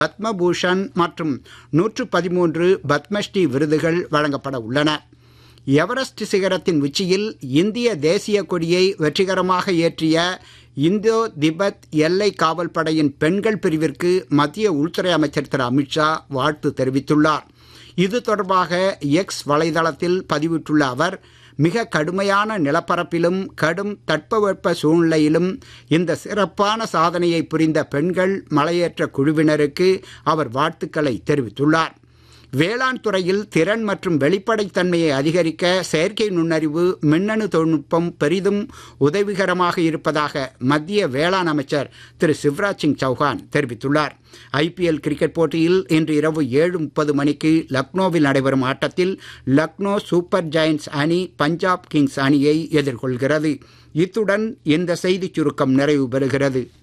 பத்மபூஷன் மற்றும் நூற்று பதிமூன்று பத்மஸ்ரீ விருதுகள் வழங்கப்பட உள்ளன எவரெஸ்ட் சிகரத்தின் உச்சியில் இந்திய தேசிய கொடியை வெற்றிகரமாக ஏற்றிய இந்தோ திபெத் எல்லை காவல் படையின் பெண்கள் பிரிவிற்கு மத்திய உள்துறை அமைச்சர் திரு அமித்ஷா வாழ்த்து தெரிவித்துள்ளார் இது தொடர்பாக எக்ஸ் வலைதளத்தில் பதிவிட்டுள்ள அவர் மிக கடுமையான நிலப்பரப்பிலும் கடும் தட்பவெப்ப சூழ்நிலையிலும் இந்த சிறப்பான சாதனையை புரிந்த பெண்கள் மலையேற்ற குழுவினருக்கு அவர் வாழ்த்துக்களை தெரிவித்துள்ளார் வேளாண் துறையில் திறன் மற்றும் வெளிப்படைத்தன்மையை அதிகரிக்க செயற்கை நுண்ணறிவு மின்னணு தொழில்நுட்பம் பெரிதும் உதவிகரமாக இருப்பதாக மத்திய வேளாண் அமைச்சர் திரு சிவராஜ் சிங் சௌஹான் தெரிவித்துள்ளார் ஐபிஎல் கிரிக்கெட் போட்டியில் இன்று இரவு ஏழு முப்பது மணிக்கு லக்னோவில் நடைபெறும் ஆட்டத்தில் லக்னோ சூப்பர் ஜெயண்ட்ஸ் அணி பஞ்சாப் கிங்ஸ் அணியை எதிர்கொள்கிறது இத்துடன் இந்த செய்திச் சுருக்கம் நிறைவு பெறுகிறது